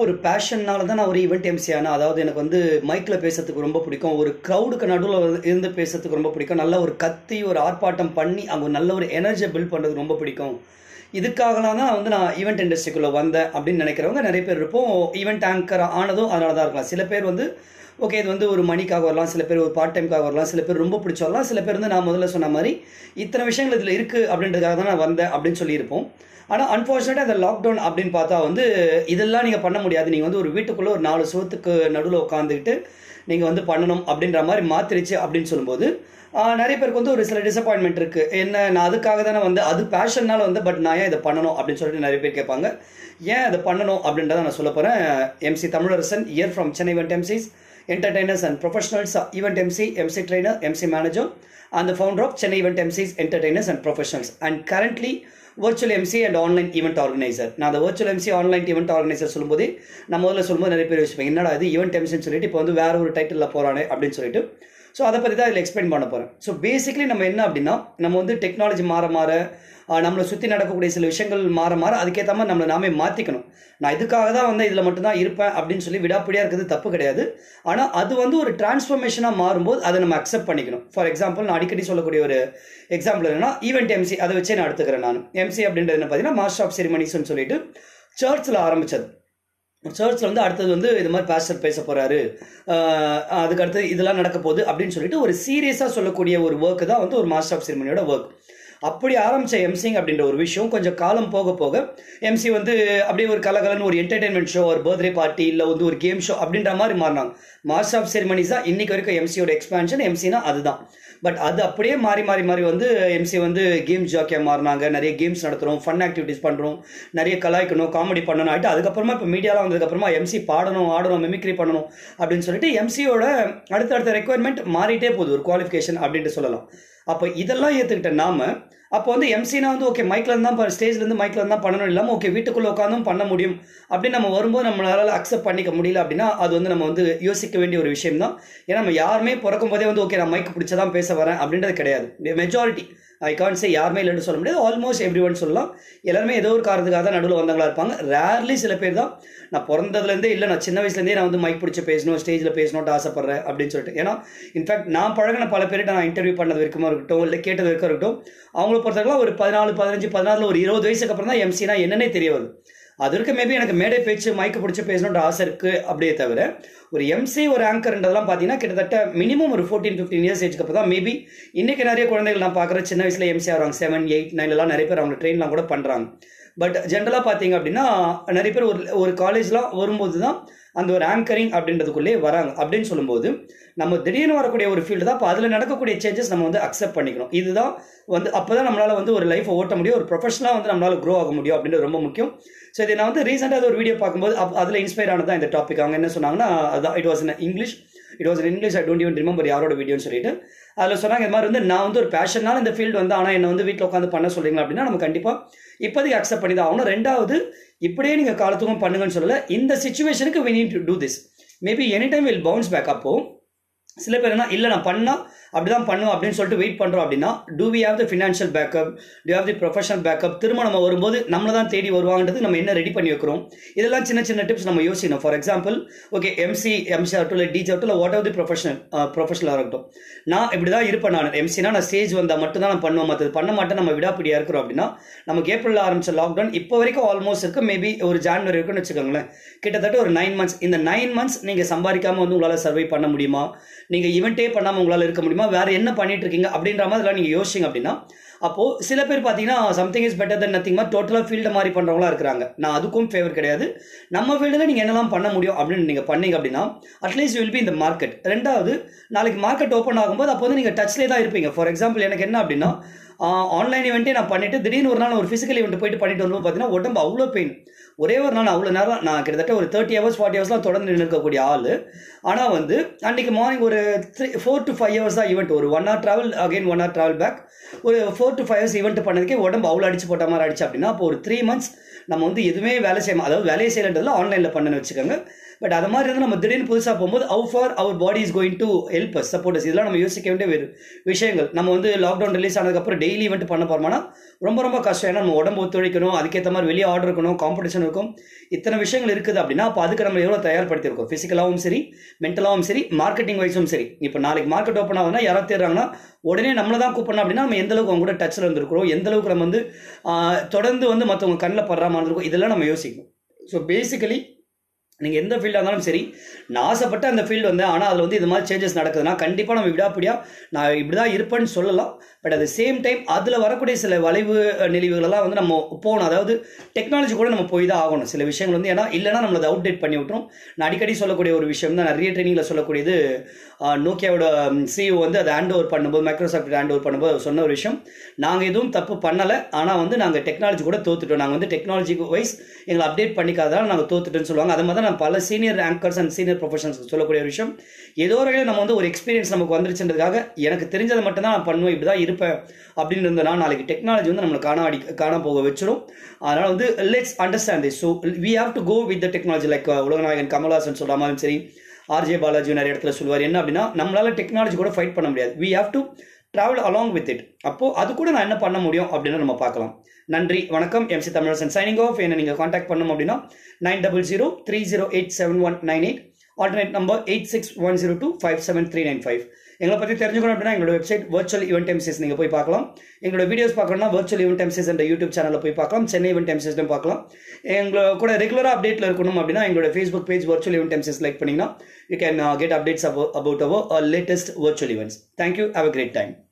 ஒரு பேஷன்னால தான் நான் ஒரு ஈவெண்ட் எம்சி ஆனேன் அதாவது எனக்கு வந்து மைக்கில் பேசுறதுக்கு ரொம்ப பிடிக்கும் ஒரு க்ரௌடுக்கு நடுவில் இருந்து பேசுறதுக்கு ரொம்ப பிடிக்கும் நல்ல ஒரு கத்தி ஒரு ஆர்ப்பாட்டம் பண்ணி அங்கே நல்ல ஒரு எனர்ஜியை பில்ட் பண்ணுறது ரொம்ப பிடிக்கும் இதுக்காகலாம் தான் வந்து நான் ஈவெண்ட் இண்டஸ்ட்ரிக்குள்ளே வந்தேன் அப்படின்னு நினைக்கிறவங்க நிறைய பேர் இருப்போம் ஈவெண்ட் ஆங்கர் ஆனதும் அதனால தான் இருக்கலாம் சில பேர் வந்து ஓகே இது வந்து ஒரு மணிக்காக வரலாம் சில பேர் ஒரு பார்ட் டைம்க்காக வரலாம் சில பேர் ரொம்ப பிடிச்ச வரலாம் சில பேர் வந்து நான் முதல்ல சொன்ன மாதிரி இத்தனை விஷயங்கள் இதில் இருக்குது அப்படின்றதுக்காக தான் நான் வந்தேன் அப்படின்னு சொல்லியிருப்போம் ஆனால் அன்ஃபார்ச்சுனேட்டாக இந்த லாக்டவுன் அப்படின்னு பார்த்தா வந்து இதெல்லாம் நீங்கள் பண்ண முடியாது நீங்கள் வந்து ஒரு வீட்டுக்குள்ளே ஒரு நாலு சுவத்துக்கு நடுவில் உட்காந்துக்கிட்டு நீங்கள் வந்து பண்ணணும் அப்படின்ற மாதிரி மாத்திருச்சு அப்படின்னு சொல்லும்போது ஆஹ், நிறைய பேருக்கு வந்து ஒரு சில டிசப்பாயின்மெண்ட் இருக்குது என்ன நான் அதுக்காக தானே வந்து அது பேஷன்னால வந்து பட் நான் ஏன் இதை பண்ணணும் அப்படின்னு சொல்லிட்டு நிறைய பேர் கேட்பாங்க ஏன் இதை பண்ணணும் அப்படின்றத நான் சொல்ல போகிறேன் MC Tamilarasan here from Chennai event MCs entertainers and professionals uh, event MC, MC trainer, MC manager, and the founder of Chennai Event MCs, entertainers and professionals, and currently virtual MC and online event organizer. நான் அந்த virtual MC online event organizer சொல்லும்போது நான் முதல்ல சொல்லும்போது நிறைய பேர் யோசிப்பேன் என்னடா இது ஈவெண்ட் எம்சின்னு சொல்லிட்டு இப்போ வந்து வேற ஒரு டைட்டிலில் போகிறானே அப்படின்னு சொல்லிட்டு ஸோ அதை பற்றி தான் இதில் எக்ஸ்பிளைன் பண்ண போகிறேன் ஸோ பேசிக்கலி நம்ம என்ன அப்படின்னா நம்ம வந்து டெக்னாலஜி மாற மாற ஆஹ், நம்மளை சுற்றி நடக்கக்கூடிய சில விஷயங்கள் மாற மாற அதுக்கேற்ற மாதிரி நம்மளை நாமே மாற்றிக்கணும் நான் இதுக்காக தான் வந்து இதில் மட்டும்தான் இருப்பேன் அப்படின்னு சொல்லி விடாப்பிடியாக இருக்கிறது தப்பு கிடையாது ஆனால் அது வந்து ஒரு டிரான்ஸ்ஃபர்மேஷனாக மாறும்போது அதை நம்ம அக்செப்ட் பண்ணிக்கணும் ஃபார் எக்ஸாம்பிள் நான் அடிக்கடி சொல்லக்கூடிய ஒரு எக்ஸாம்பிள் என்னன்னா ஈவெண்ட் எம்சி அதை வச்சே நான் எடுத்துக்கிறேன் நான் எம்சி அப்படின்றது என்ன பார்த்தீங்கன்னா மாஸ்டர் ஆஃப் செரிமனிஸ்னு சொல்லிட்டு சர்ச்சில் ஆரம்பிச்சது சர்ச்சில் வந்து அடுத்தது வந்து இது மாதிரி பாஸ்டர் பேச போறாரு அதுக்கு அடுத்து இதெல்லாம் நடக்க போகுது அப்படின்னு சொல்லிட்டு ஒரு சீரியஸாக சொல்லக்கூடிய ஒரு ஒர்க்கு தான் வந்து ஒரு மாஸ்டர் ஆஃப் செரிமனியோட ஒர்க் அப்படி ஆரம்பிச்ச எம்சிங் அப்படின்ற ஒரு விஷயம் கொஞ்சம் காலம் போக போக எம்சி வந்து அப்படியே ஒரு கலகலன்னு ஒரு என்டர்டைன்மெண்ட் ஷோ ஒரு பர்த்டே பார்ட்டி இல்லை வந்து ஒரு கேம் ஷோ அப்படின்ற மாதிரி மாறினாங்க மாஸ்டர் ஆஃப் செரிமனிஸ் தான் இன்னைக்கு வரைக்கும் எம்சியோட எக்ஸ்பான்ஷன் எம்சினா அதுதான் பட் அது அப்படியே மாறி மாறி மாறி வந்து எம்சி வந்து கேம் ஜாக்கியாக மாறினாங்க நிறைய கேம்ஸ் நடத்துகிறோம் ஃபன் ஆக்டிவிட்டிஸ் பண்ணுறோம் நிறைய கலாய்க்கணும் காமெடி பண்ணணும் ஆகிட்டு அதுக்கப்புறமா இப்போ மீடியாலாம் வந்ததுக்கப்புறமா எம்சி பாடணும் ஆடணும் மிமிக்ரி பண்ணணும் அப்படின்னு சொல்லிட்டு எம்சியோட அடுத்தடுத்த ரெக்குவயர்மெண்ட் மாறிட்டே போகுது ஒரு குவாலிஃபிகேஷன் அப்படின்ட்டு சொல்லலாம் அப்போ இதெல்லாம் ஏற்றுக்கிட்ட நாம அப்போ வந்து எம்சினா வந்து ஓகே மைக்ல இருந்தா தான் ஸ்டேஜ்ல இருந்து மைக்ல இருந்தா பண்ணணும் இல்லாமல் ஓகே வீட்டுக்குள்ள உட்காந்தும் பண்ண முடியும் அப்படின்னு நம்ம வரும்போது நம்மளால அக்செப்ட் பண்ணிக்க முடியல அப்படின்னா அது வந்து நம்ம வந்து யோசிக்க வேண்டிய ஒரு விஷயம் தான் ஏன்னா நம்ம யாருமே பிறக்கும் போதே வந்து ஓகே நான் மைக் பிடிச்சதான் பேச வரேன் அப்படின்றது கிடையாது மெஜாரிட்டி ஐ கான் சே யாருமே இல்லைன்னு சொல்ல முடியாது ஆல்மோஸ்ட் எவ்ரி ஒன் சொல்லலாம் எல்லாருமே ஏதோ ஒரு காரணத்துக்காக தான் நடுவில் வந்தவங்களா இருப்பாங்க ரேர்லி சில பேர் தான் நான் பிறந்ததுலேருந்தே இல்லை நான் சின்ன வயசுலேருந்தே நான் வந்து மைக் பிடிச்சி பேசணும் ஸ்டேஜில் பேசணும்ட்டு ஆசைப்பட்றேன் அப்படின்னு சொல்லிட்டு ஏன்னா இன்ஃபேக்ட் நான் பழகின பல பேர்கிட்ட நான் இன்டர்வியூ பண்ணது வரைக்கும் இருக்கட்டும் இல்லை கேட்டது வரைக்கும் இருக்கட்டும் அவங்கள பொறுத்தவரைக்கும் ஒரு பதினாலு பதினஞ்சு பதினாறுல ஒரு இருபது வயசுக்கு அப்புறம் தான் எம்சினா என்னன்னே தெரிய வருது அது இருக்க மேபி எனக்கு மேடை பேச்சு மைக்கு பிடிச்சி பேசணுன்ற ஆசை இருக்கு அப்படியே தவிர ஒரு எம்சி ஒரு ஆங்கர்ன்றதெல்லாம் பார்த்தீங்கன்னா கிட்டத்தட்ட மினிமம் ஒரு ஃபோர்டீன் ஃபிஃப்டீன் இயர்ஸ் ஏஜ்க்கு அப்புறம் தான் மேபி இன்னைக்கு நிறைய குழந்தைகள் நான் பார்க்குறேன் சின்ன வயசுல எம்சி ஆகிறாங்க செவன் எயிட் நைன்லாம் நிறைய பேர் அவங்க ட்ரெயின்லாம் கூட பண்ணுறாங்க பட் ஜென்ரலாக பார்த்தீங்க அப்படின்னா நிறைய பேர் ஒரு ஒரு காலேஜ்லாம் வரும்போது தான் அந்த ஒரு ஆங்கரிங் அப்படின்றதுக்குள்ளே வராங்க அப்படின்னு சொல்லும்போது நம்ம திடீர்னு வரக்கூடிய ஒரு ஃபீல்டு தான் அப்போ அதில் நடக்கக்கூடிய சேஞ்சஸ் நம்ம வந்து அக்செப்ட் பண்ணிக்கணும் இதுதான் வந்து அப்போ தான் நம்மளால் வந்து ஒரு லைஃப்பை ஓட்ட முடியும் ஒரு ப்ரொஃபஷனலாக வந்து நம்மளால் க்ரோ ஆக முடியும் அப்படின்றது ரொம்ப முக்கியம் ஸோ இதை நான் வந்து ரீசெண்டாக ஒரு வீடியோ பார்க்கும்போது அப் அதில் இன்ஸ்பயர் ஆனது தான் இந்த டாபிக் அவங்க என்ன சொன்னாங்கன்னா அதான் it was in English it was in English I don't even remember யாரோட வீடியோன்னு சொல்லிட்டு அதில் சொன்னாங்க இந்த மாதிரி வந்து நான் வந்து ஒரு பேஷனால இந்த ஃபீல்டு வந்து ஆனால் என்னை வந்து வீட்டில் உட்காந்து பண்ண சொல்றீங்களா அப்படின்னா நம்ம கண்டிப்பாக இப்போதைக்கு அக்செப்ட் பண்ணி தான் ஆகணும் ரெண்டாவது இப்படியே நீங்கள் காலத்துக்கும் பண்ணுங்கன்னு சொல்லலை இந்த சுச்சுவேஷனுக்கு we need to do this maybe any time will bounce back அப்போ சில பேர் என்ன இல்லை நான் பண்ணால் அப்படி தான் பண்ணும் அப்படின்னு சொல்லிட்டு வெயிட் பண்ணுறோம் அப்படின்னா do we have the financial backup to have the professional backup திரும்ப நம்ம வரும்போது நம்மளை தான் தேடி வருவாங்கன்றது நம்ம என்ன ரெடி பண்ணி வைக்கிறோம் இதெல்லாம் சின்ன சின்ன டிப்ஸ் நம்ம யோசிக்கணும் for example okay MC MC ஆகட்டும் இல்லை டிஜி ஆகட்டும் இல்லை வாட் ஆஃப் தி ப்ரொஃபஷனல் ப்ரொஃபஷனலாக இருக்கட்டும் நான் இப்படி தான் இருப்பேன் நான் எம்சினா நான் ஸ்டேஜ் வந்தால் மட்டும் தான் நான் பண்ணுவேன் மற்றது பண்ண மாட்டேன் நம்ம விடாப்பிடியாக இருக்கிறோம் அப்படின்னா நமக்கு ஏப்ரலில் ஆரம்பிச்ச லாக்டவுன் இப்போ வரைக்கும் ஆல்மோஸ்ட் இருக்கு மேபி ஒரு ஜான்வரி இருக்குன்னு வச்சுக்கோங்களேன் கிட்டத்தட்ட ஒரு நைன் மந்த்ஸ் இந்த நைன் மந்த்ஸ் நீங்கள் சம்பாதிக்காமல் வந்து உங்களால் சர்வை பண்ண முடியுமா நீங்கள் ஈவெண்ட்டே பண்ணாமல் உங்களால் இருக்க முடியுமா வேறு என்ன பண்ணிட்டு இருக்கீங்க அப்படின்ற மாதிரிலாம் நீங்கள் யோசிச்சிங்க அப்படின்னா அப்போது சில பேர் பார்த்தீங்கன்னா something is better then nothing மாதிரி டோட்டலாக ஃபீல்டு மாதிரி பண்ணுறவங்களா இருக்கிறாங்க நான் அதுக்கும் ஃபேவர் கிடையாது நம்ம ஃபீல்டில் நீங்கள் என்னெல்லாம் பண்ண முடியும் அப்படின்னு நீங்கள் பண்ணீங்க அப்படின்னா அட்லீஸ்ட் வில் பி இந்த மார்க்கெட் ரெண்டாவது நாளைக்கு மார்க்கெட் ஓப்பன் ஆகும்போது அப்போ வந்து நீங்கள் டச்லேயே தான் இருப்பீங்க ஃபார் எக்ஸாம்பிள் எனக்கு என்ன அப்படின்னா ஆன்லைன் ஈவெண்ட்டே நான் பண்ணிட்டு திடீர்னு ஒரு நாள் ஒரு ஃபிசிக்கல் ஈவெண்ட் போயிட்டு பண்ணிட்டு வரும்போது பார்த்தீங்கன்னா உடம்பு அவ்வளோ பெயின் ஒரே ஒரு நாள் அவ்வளோ நேரம் நான் கிட்டத்தட்ட ஒரு தேர்ட்டி ஹவர்ஸ் ஃபார்ட்டி ஹவர்ஸ்லாம் தொடர்ந்து நின்று இருக்கக்கூடிய ஆள் ஆனால் வந்து அன்றைக்கி மார்னிங் ஒரு three four to five hours தான் ஈவெண்ட் ஒரு one hour travel again one hour travel back ஒரு four to five hours event பண்ணதுக்கே உடம்பு அவ்வளோ அடிச்சு போட்ட மாதிரி அடிச்சு அப்படின்னா அப்போ ஒரு த்ரீ மந்த்ஸ் நம்ம வந்து எதுவுமே வேலை செய்ய அதாவது வேலையை செய்யலன்றதுல ஆன்லைனில் பண்ணுன்னு வச்சுக்கோங்க பட் அது மாதிரி இருந்து நம்ம திடீர்னு புதுசாக போகும்போது how far our body is going to help us support இதெல்லாம் நம்ம யோசிக்க வேண்டிய வேறு விஷயங்கள் நம்ம வந்து லாக்டவுன் ரிலீஸ் ஆனதுக்கப்புறம் டெய்லி ஈவெண்ட் பண்ண போகிறோம்னா ரொம்ப ரொம்ப கஷ்டம் ஏன்னா நம்ம உடம்பு ஒத்துழைக்கணும் அதுக்கேற்ற மாதிரி வெளியே ஆர்டர் இருக்கணும் காம்படிஷன் இருக்கும் இத்தனை விஷயங்கள் இருக்குது அப்படின்னா அப்போ அதுக்கு நம்ம எவ்வளோ தயார்படுத்தியிருக்கோம் ஃபிசிக்கலாகவும் சரி மென்டலாகவும் சரி மார்க்கெட்டிங் வைஸும் சரி இப்போ நாளைக்கு மார்க்கெட் ஓப்பன் ஆகுதுன்னா யாராவது தேடுறாங்கன்னா உடனே நம்மளை தான் கூப்பிடணும் அப்படின்னா நம்ம எந்த அளவுக்கு அவங்க கூட டச்சில் இருந்திருக்கிறோம் எந்த அளவுக்கு நம்ம வந்து ஆஹ், தொடர்ந்து வந்து மற்றவங்க கண்ணில் படுற மாதிரி இருக்கும் இதெல்லாம் நம்ம யோசிக்கணும் ஸோ பேசிக்கலி நீங்கள் எந்த ஃபீல்டாக இருந்தாலும் சரி நான் ஆசைப்பட்ட அந்த ஃபீல்டு வந்தேன் ஆனால் அதில் வந்து இது மாதிரி சேஞ்சஸ் நடக்குதுன்னா கண்டிப்பாக நம்ம விடாப்பிடியா நான் இப்படி தான் இருப்பேன்னு சொல்லலாம் but at the same time அதில் வரக்கூடிய சில வளைவு அஹ், நெளிவுகளெல்லாம் வந்து நம்ம போகணும் அதாவது டெக்னாலஜி கூட நம்ம போய் தான் ஆகணும் சில விஷயங்கள் வந்து ஏன்னா இல்லைன்னா நம்மளை அதை அவுடேட் பண்ணி விட்டுரும் நான் அடிக்கடி சொல்லக்கூடிய ஒரு விஷயம் தான் நிறைய ட்ரைனிங்கில் சொல்லக்கூடியது ஆஹ், நோக்கியாவோட சிஇஓ வந்து அதை ஹேண்ட் ஓவர் பண்ணும்போது மைக்ரோசாஃப்ட் ஹேண்ட் ஓவர் பண்ணும்போது அவர் சொன்ன ஒரு விஷயம் நாங்கள் எதுவும் தப்பு பண்ணலை ஆனால் வந்து நாங்கள் டெக்னாலஜி கூட தோத்துட்டோம் நாங்கள் வந்து டெக்னாலஜி வைஸ் எங்களை அப்டேட் பண்ணிக்காததால் நாங்கள் தோத்துட்டோன்னு சொல்லுவாங்க அது மாதிரி தான் நான் பல senior anchors and senior professionals சொல்லக்கூடிய ஒரு விஷயம் ஏதோ ஒரு வகையில் நம்ம வந்து ஒரு எக்ஸ்பீரியன்ஸ் நமக்கு வந்துருச்சுன்றதுக்காக எனக்கு தெரிஞ்சதை மட்டும் தான் நான் பண்ணுவேன் இப்படி தான் இருப்பேன் அப்படின்னு இருந்தனா நாளைக்கு டெக்னாலஜி வந்து நம்மளை காண அடி காண போக வச்சிரும் அதனால் வந்து let's understand this so we have to go with the technology like உலகநாயகன் கமல்ஹாசன் சொல்கிற மாதிரியும் சரி ஆர்ஜே பாலாஜி நிறைய இடத்துல சொல்லுவார் என்ன அப்படின்னா நம்மளால டெக்னாலஜி கூட ஃபைட் பண்ண முடியாது we have to travel along with it அப்போ அது கூட நான் என்ன பண்ண முடியும் அப்படின்னு நம்ம பார்க்கலாம் நன்றி வணக்கம் எம்சி தமிழரசன் சைனிங் ஆஃப் என்ன நீங்கள் காண்டாக்ட் பண்ணணும் அப்படின்னா nine double zero three zero eight seven one nine eight alternate number eight six one zero two five seven three nine five எங்களை பற்றி தெரிஞ்சுக்கணும் அப்படின்னா எங்களோட வெப்சைட் வர்ச்சுவல் ஈவெண்ட் எம்சிஸ் நீங்கள் போய் பார்க்கலாம் எங்களோட வீடியோஸ் பார்க்கணும்னா வர்ச்சுவல் ஈவெண்ட் எம்சிஸ் என்ற யூடியூப் சேனலில் போய் பார்க்கலாம் சென்னை ஈவெண்ட் எம்சிஸ்லையும் பார்க்கலாம் எங்களோட கூட ரெகுலராக அப்டேட்டில் இருக்கணும் அப்படின்னா எங்களோட Facebook page virtual event MCs like பண்ணிங்கன்னா you can get updates about our latest virtual events thank you have a great time